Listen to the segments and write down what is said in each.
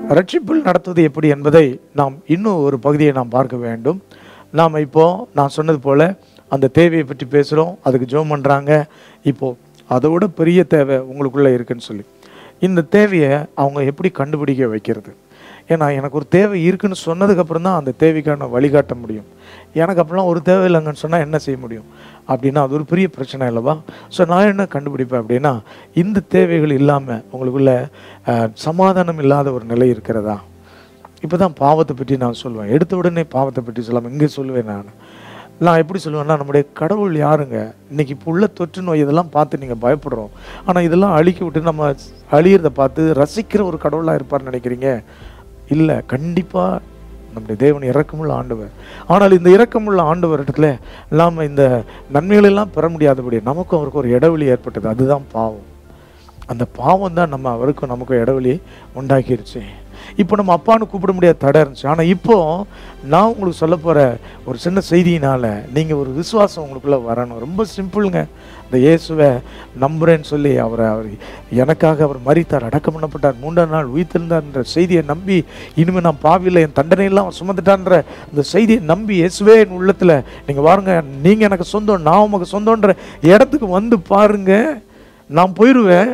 ரட்சிப்பில் நடத்துவது எப்படி என்பதை நாம் இன்னும் ஒரு பகுதியை நாம் பார்க்க வேண்டும் நாம் இப்போ நான் சொன்னது போல அந்த தேவையை பற்றி பேசுகிறோம் அதுக்கு ஜோம் பண்ணுறாங்க இப்போ அதோட பெரிய தேவை உங்களுக்குள்ள இருக்குன்னு சொல்லி இந்த தேவையை அவங்க எப்படி கண்டுபிடிக்க வைக்கிறது ஏன்னா எனக்கு ஒரு தேவை இருக்குன்னு சொன்னதுக்கப்புறம் தான் அந்த தேவைக்கான வழிகாட்ட முடியும் எனக்கு அப்படிலாம் ஒரு தேவை இல்லைங்கன்னு சொன்னால் என்ன செய்ய முடியும் அப்படின்னா அது ஒரு பெரிய பிரச்சனை இல்லைவா ஸோ நான் என்ன கண்டுபிடிப்பேன் அப்படின்னா இந்த தேவைகள் இல்லாமல் உங்களுக்குள்ள அஹ், சமாதானம் இல்லாத ஒரு நிலை இருக்கிறதா இப்போ தான் பாவத்தை பற்றி நான் சொல்லுவேன் எடுத்த உடனே பாவத்தை பற்றி சொல்லாமல் இங்கே சொல்லுவேன் நான் நான் எப்படி சொல்லுவேன்னா நம்முடைய கடவுள் யாருங்க இன்னைக்கு இப்போ உள்ள தொற்று நோய் இதெல்லாம் பார்த்து நீங்கள் பயப்படுறோம் ஆனால் இதெல்லாம் அழிக்க விட்டு நம்ம அழியிறத பார்த்து ரசிக்கிற ஒரு கடவுளாக இருப்பார்னு நினைக்கிறீங்க இல்லை கண்டிப்பாக நம்முடைய தேவன் இரக்கமுள்ள ஆண்டவர் ஆனால் இந்த இரக்கமுள்ள ஆண்டவரிடத்துல நாம் இந்த நன்மைகளெல்லாம் பெற முடியாதபடி நமக்கும் அவருக்கு ஒரு இடைவெளி ஏற்பட்டது அதுதான் பாவம் அந்த பாவம் தான் நம்ம அவருக்கும் நமக்கும் இடைவெளி உண்டாக்கிருச்சு இப்போ நம்ம அப்பான்னு கூப்பிட முடியாத தடை இருந்துச்சு ஆனால் இப்போ நான் உங்களுக்கு சொல்ல போகிற ஒரு சின்ன செய்தியினால நீங்கள் ஒரு விசுவாசம் உங்களுக்குள்ள வரணும் ரொம்ப சிம்பிளுங்க இந்த இயேசுவை நம்புறேன்னு சொல்லி அவரை அவர் எனக்காக அவர் மறித்தார் அடக்கம் பண்ணப்பட்டார் மூன்றாம் நாள் உயிர்த்தெழுந்தார்ன்ற செய்தியை நம்பி இனிமேல் நான் பாவியில் என் தண்டனையெல்லாம் அவர் சுமந்துட்டான்ற அந்த செய்தியை நம்பி இயேசுவே என் உள்ளத்தில் நீங்கள் பாருங்க நீங்கள் எனக்கு சொந்தம் நான் உமக்கு சொந்தன்ற இடத்துக்கு வந்து பாருங்க நான் போயிடுவேன்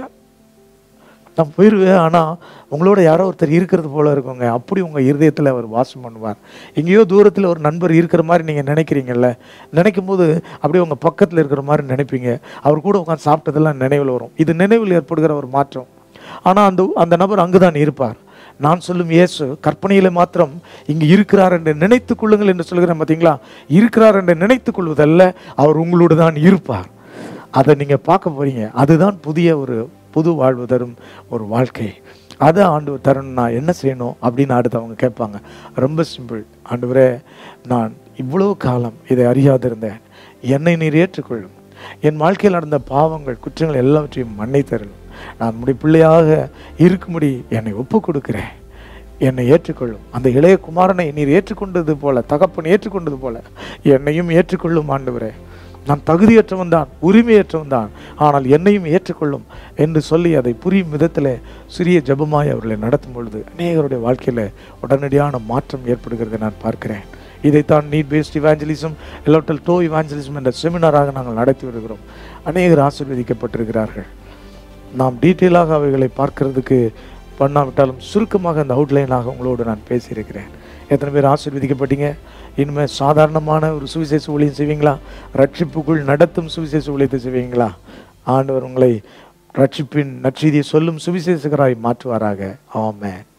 நான் போயிடுவேன் ஆனால் உங்களோட யாரோ ஒருத்தர் இருக்கிறது போல இருக்குங்க அப்படி உங்கள் இருதயத்தில் அவர் வாசம் பண்ணுவார் எங்கேயோ தூரத்தில் ஒரு நண்பர் இருக்கிற மாதிரி நீங்கள் நினைக்கிறீங்கல்ல நினைக்கும் போது அப்படியே உங்கள் பக்கத்தில் இருக்கிற மாதிரி நினைப்பீங்க அவர் கூட உட்காந்து சாப்பிட்டதெல்லாம் நினைவில் வரும் இது நினைவில் ஏற்படுகிற ஒரு மாற்றம் ஆனால் அந்த அந்த நபர் அங்கு தான் இருப்பார் நான் சொல்லும் இயேசு கற்பனையில மாத்திரம் இங்கு இருக்கிறார் என்று நினைத்துக் கொள்ளுங்கள் என்று சொல்கிறேன் பார்த்தீங்களா இருக்கிறார் என்று நினைத்துக் கொள்வதல்ல அவர் உங்களோடு தான் இருப்பார் அதை நீங்கள் பார்க்க போறீங்க அதுதான் புதிய ஒரு புது வாழ்வு தரும் ஒரு வாழ்க்கை அதை ஆண்டு தரணும் நான் என்ன செய்யணும் அப்படின்னு அடுத்து அவங்க கேட்பாங்க ரொம்ப சிம்பிள் ஆண்டவரே நான் இவ்வளோ காலம் இதை அறியாதிருந்தேன் என்னை நீர் ஏற்றுக்கொள்ளும் என் வாழ்க்கையில் நடந்த பாவங்கள் குற்றங்கள் எல்லாவற்றையும் மன்னித்தருளும் நான் முடி பிள்ளையாக இருக்கும்படி என்னை ஒப்பு கொடுக்கிறேன் என்னை ஏற்றுக்கொள்ளும் அந்த இளைய குமாரனை நீர் ஏற்றுக்கொண்டது போல தகப்பன் ஏற்றுக்கொண்டது போல என்னையும் ஏற்றுக்கொள்ளும் ஆண்டவரே நான் தகுதியற்றவன் தான் உரிமையற்றவன் தான் ஆனால் என்னையும் ஏற்றுக்கொள்ளும் என்று சொல்லி அதை புரியும் விதத்தில் சிறிய ஜெபமாய் அவர்களை நடத்தும் பொழுது அநேகருடைய வாழ்க்கையில் உடனடியான மாற்றம் ஏற்படுகிறதை நான் பார்க்கிறேன் இதைத்தான் நீட் பேஸ்ட் இவாஞ்சலிசம் எலோட்டல் டோ இவாஞ்சலிசம் என்ற செமினாராக நாங்கள் நடத்தி வருகிறோம் அநேகர் ஆசீர்வதிக்கப்பட்டிருக்கிறார்கள் நாம் டீட்டெயிலாக அவைகளை பார்க்கிறதுக்கு பண்ணாவிட்டாலும் சுருக்கமாக அந்த அவுட்லைனாக உங்களோடு நான் பேசியிருக்கிறேன் எத்தனை பேர் ஆசீர்வதிக்கப்பட்டீங்க இனிமேல் சாதாரணமான ஒரு சுவிசேஷ ஊழியம் செய்வீங்களா ரட்சிப்புக்குள் நடத்தும் சுவிசேஷ ஊழியத்தை செய்வீங்களா ஆண்டவர் உங்களை ரட்சிப்பின் நற்செய்தியை சொல்லும் சுவிசேஷகராய் மாற்றுவாராக ஆமென்